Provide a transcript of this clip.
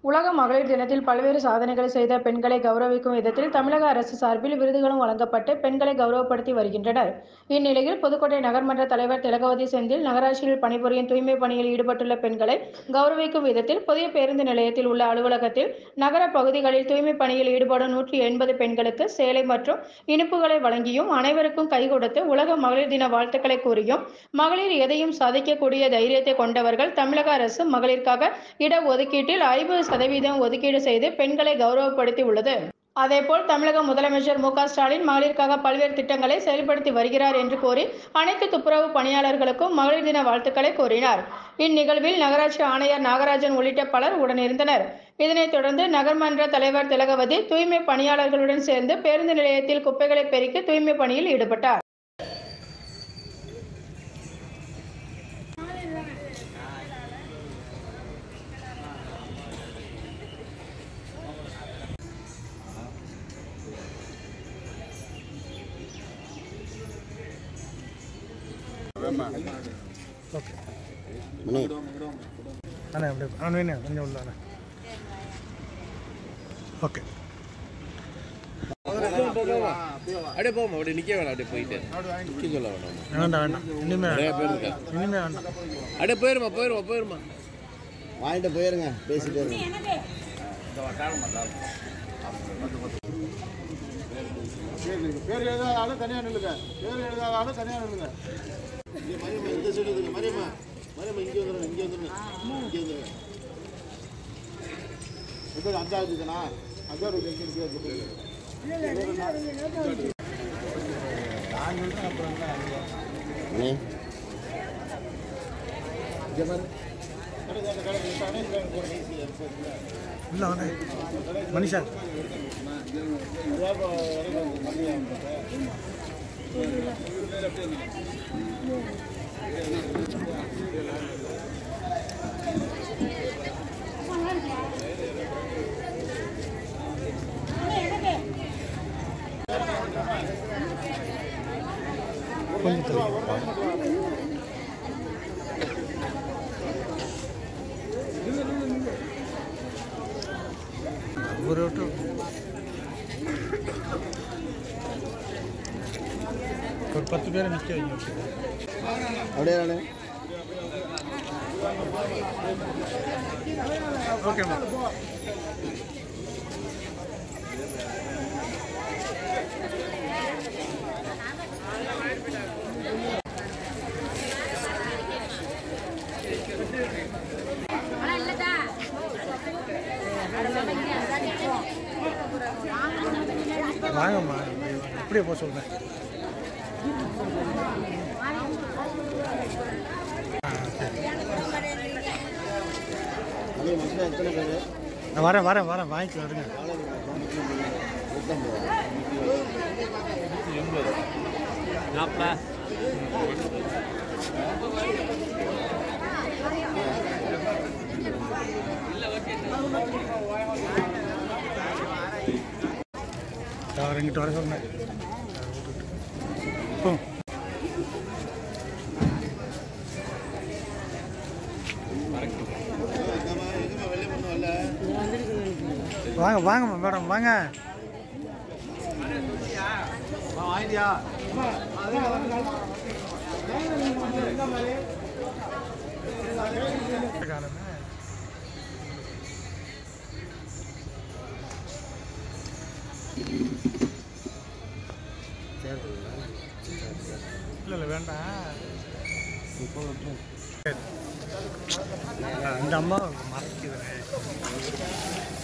உலக மகளிர் தினத்தில் பல்வேறு சாதனைகளை செய்த பெண்களை கௌரவிக்கும் விதத்தில் தமிழக அரசு சார்பில் விருதுகளும் வழங்கப்பட்டு பெண்களை கௌரவப்படுத்தி வருகின்றனர் இந்நிலையில் புதுக்கோட்டை நகர்மன்ற தலைவர் திலகவதி செந்தில் நகராட்சியில் பணிபுரியும் தூய்மை பணியில் ஈடுபட்டுள்ள பெண்களை கௌரவிக்கும் விதத்தில் புதிய பேருந்து நிலையத்தில் உள்ள அலுவலகத்தில் நகர பகுதிகளில் தூய்மை பணியில் ஈடுபடும் நூற்றி எண்பது பெண்களுக்கு சேலை மற்றும் இனிப்புகளை வழங்கியும் அனைவருக்கும் கை கொடுத்து உலக மகளிர் தின வாழ்த்துக்களை கூறியும் மகளிர் எதையும் சாதிக்கக்கூடிய தைரியத்தை கொண்டவர்கள் தமிழக அரசு மகளிருக்காக இட ஒதுக்கீட்டில் ஐம்பது சதவீதம் ஒதுக்கீடு செய்து பெண்களை கௌரவப்படுத்தி உள்ளது அதேபோல் தமிழக முதலமைச்சர் மு க ஸ்டாலின் மகளிருக்காக பல்வேறு திட்டங்களை செயல்படுத்தி வருகிறார் என்று கூறி அனைத்து துப்புரவு பணியாளர்களுக்கும் மகளிர் தின வாழ்த்துக்களை கூறினார் இந்நிகழ்வில் நகராட்சி ஆணையர் நாகராஜன் உள்ளிட்ட பலர் உடனிருந்தனர் இதனைத் தொடர்ந்து நகர்மன்ற தலைவர் திலகவதி தூய்மை பணியாளர்களுடன் சேர்ந்து பேருந்து நிலையத்தில் குப்பைகளை பெருக்கி தூய்மை பணியில் ஈடுபட்டார் மணி அண்ணா அப்படியே அவன் வேணும் கொஞ்சம் உள்ள அண்ணா ஓகே அப்படியே போமா அப்படியே நிக்க வேணாம் அப்படியே போயிட்டு நிக்க சொல்ல வேணாம் வேண்டாம் வேண்டாம் இனிமே நிறைய பேர் இருக்கா இனிமே வேண்டாம் அப்படியே போயிருமா போயிருமா போயிருமா வாங்கிட்டு போயிருங்க பேசிட்டு இருங்க பேர் எழுதாத ஆளு தனியாக நில்லுங்க பேர் எழுதாத ஆளு தனியாக நில்லுங்க மரியம்மா இந்த சைடு வந்துருங்க மரியம்மா மரியம்மா இங்கே வந்துருங்க இங்கே வந்துருங்க இங்கே வந்துருங்க இது அஞ்சாவது இதுனா அஞ்சாவது இது எங்கே இருக்கு மணி இல்லை வாங்க மனிஷா கொஞ்சம் தள்ளி. ஒரு வட்டம் ஒரு பத்து பேரை நிற்க வைங்க அப்படியே நானு ஓகேம்மா வாங்கம்மா அப்படியே போக சொல்கிறேன் மணி மொத்தம் எத்தனை பேர் நான் வரேன் வரேன் வரேன் வாங்கிக்கலாம் இருங்க அவர் இங்கிட்டு வர சொன்னேன் போ வாங்க வாங்கம்மா மேடம் வாங்க காணுமே. இல்லை இல்லை வேண்டாம் அந்த அம்மா மறைக்குதுண்ணே